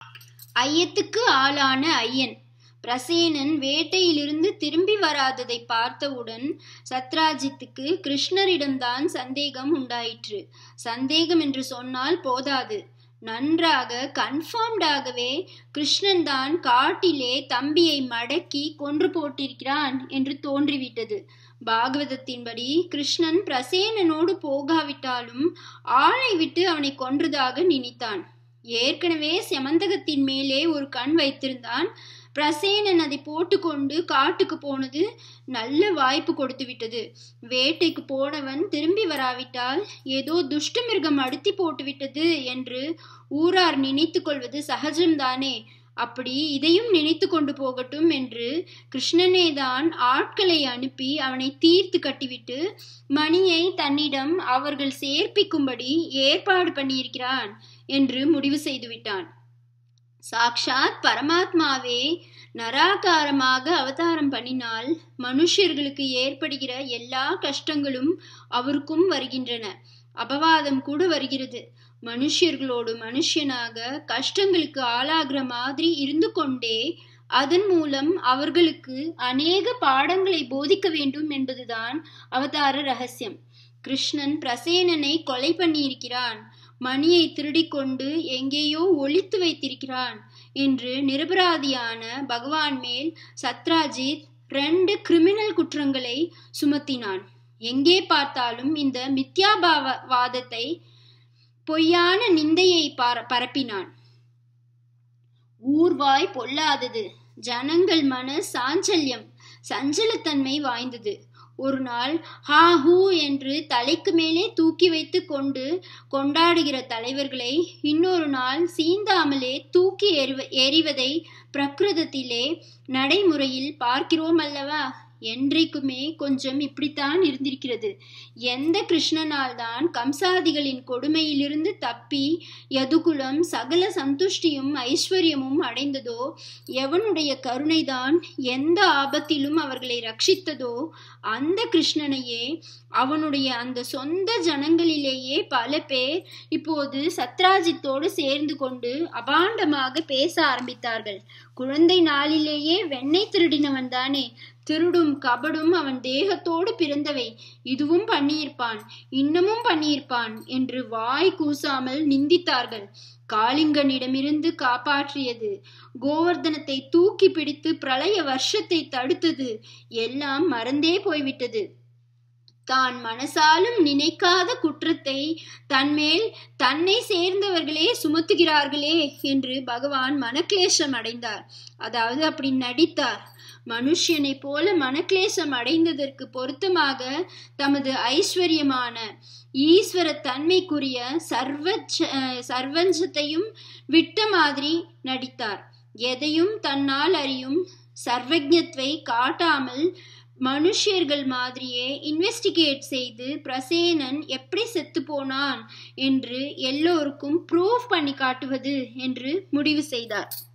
ஐயத்துக்கு ஆளான ஐயன் பிரசேனன் வேட்டையிலிருந்து திரும்பி வராததை பார்த்தவுடன் சத்ராஜித்துக்கு கிருஷ்ணரிடம்தான் சந்தேகம் உண்டாயிற்று சந்தேகம் என்று சொன்னால் போதாது நன்றாக கன்ஃபார்ம்டாகவே கிருஷ்ணன் தான் காட்டிலே தம்பியை மடக்கி கொன்று போட்டிருக்கிறான் என்று தோன்றிவிட்டது பாகவதத்தின்படி கிருஷ்ணன் பிரசேனனோடு போகாவிட்டாலும் ஆளை விட்டு அவனை கொன்றதாக நினைத்தான் ஏற்கனவே செமந்தகத்தின் மேலே ஒரு கண் வைத்திருந்தான் பிரசேனன் அதை போட்டுக்கொண்டு காட்டுக்கு போனது நல்ல வாய்ப்பு கொடுத்து விட்டது வேட்டைக்கு போனவன் திரும்பி வராவிட்டால் ஏதோ துஷ்ட மிருகம் அடுத்தி போட்டு விட்டது என்று ஊரார் நினைத்து கொள்வது சகஜம்தானே அப்படி இதையும் நினைத்து கொண்டு போகட்டும் என்று கிருஷ்ணனே தான் ஆட்களை அனுப்பி அவனை தீர்த்து கட்டிவிட்டு மணியை தன்னிடம் அவர்கள் சேர்ப்பிக்கும்படி ஏற்பாடு பண்ணியிருக்கிறான் என்று முடிவு செய்துவிட்டான் சாக்ஷாத் பரமாத்மாவே நராகாரமாக அவதாரம் பண்ணினால் மனுஷர்களுக்கு ஏற்படுகிற எல்லா கஷ்டங்களும் அவருக்கும் வருகின்றன அபவாதம் கூட வருகிறது மனுஷர்களோடு மனுஷனாக கஷ்டங்களுக்கு ஆளாகிற மாதிரி இருந்து கொண்டே அதன் மூலம் அவர்களுக்கு அநேக பாடங்களை போதிக்க வேண்டும் என்பதுதான் அவதார ரகசியம் கிருஷ்ணன் பிரசேனனை கொலை பண்ணியிருக்கிறான் மணியை திருடிக்கொண்டு எங்கேயோ ஒளித்து வைத்திருக்கிறான் என்று நிரபராதியான பகவான் மேல் சத்ராஜித் ரெண்டு கிரிமினல் குற்றங்களை சுமத்தினான் எங்கே பார்த்தாலும் இந்த மித்யாபாவவாதத்தை பொய்யான நிந்தையை பரப்பினான் ஊர்வாய் பொல்லாதது ஜனங்கள் மன சாஞ்சல்யம் சஞ்சலத்தன்மை வாய்ந்தது ஒரு நாள் ஹா ஹூ என்று தலைக்கு மேலே தூக்கி வைத்து கொண்டு கொண்டாடுகிற தலைவர்களை இன்னொரு நாள் சீந்தாமலே தூக்கி எறிவ எறிவதை பிரகிருதத்திலே நடைமுறையில் பார்க்கிறோம் அல்லவா என்றைக்குமே கொஞ்சம் இப்படித்தான் இருந்திருக்கிறது எந்த கிருஷ்ணனால் தான் கம்சாதிகளின் கொடுமையிலிருந்து தப்பி யதுகுலம் சகல சந்துஷ்டியும் ஐஸ்வர்யமும் அடைந்ததோ எவனுடைய கருணைதான் எந்த ஆபத்திலும் அவர்களை ரட்சித்ததோ அந்த கிருஷ்ணனையே அவனுடைய அந்த சொந்த ஜனங்களிலேயே பல பேர் இப்போது சத்ராஜித்தோடு சேர்ந்து கொண்டு அபாண்டமாக பேச ஆரம்பித்தார்கள் குழந்தை நாளிலேயே வெண்ணெய் திருடினவன் தானே திருடும் கபடும் அவன் தேகத்தோடு பிறந்தவை இதுவும் பண்ணியிருப்பான் இன்னமும் பண்ணியிருப்பான் என்று வாய் கூசாமல் நிந்தித்தார்கள் காளிங்கனிடமிருந்து காப்பாற்றியது கோவர்தனத்தை தூக்கி பிடித்து பிரளய வருஷத்தை தடுத்தது எல்லாம் மறந்தே போய்விட்டது தான் மனசாலும் நினைக்காத குற்றத்தை தன்மேல் தன்னை சேர்ந்தவர்களே சுமத்துகிறார்களே என்று பகவான் மனக்லேஷம் அடைந்தார் அதாவது அப்படி நடித்தார் மனுஷனை போல மனக்லேசம் அடைந்ததற்கு பொருத்தமாக தமது ஐஸ்வர்யமான ஈஸ்வர தன்மைக்குரிய சர்வ சர்வஞ்சத்தையும் விட்ட மாதிரி நடித்தார் எதையும் தன்னால் அறியும் சர்வஜத்வை காட்டாமல் மனுஷர்கள் மாதிரியே இன்வெஸ்டிகேட் செய்து பிரசேனன் எப்படி செத்து போனான் என்று எல்லோருக்கும் ப்ரூவ் பண்ணி காட்டுவது என்று முடிவு செய்தார்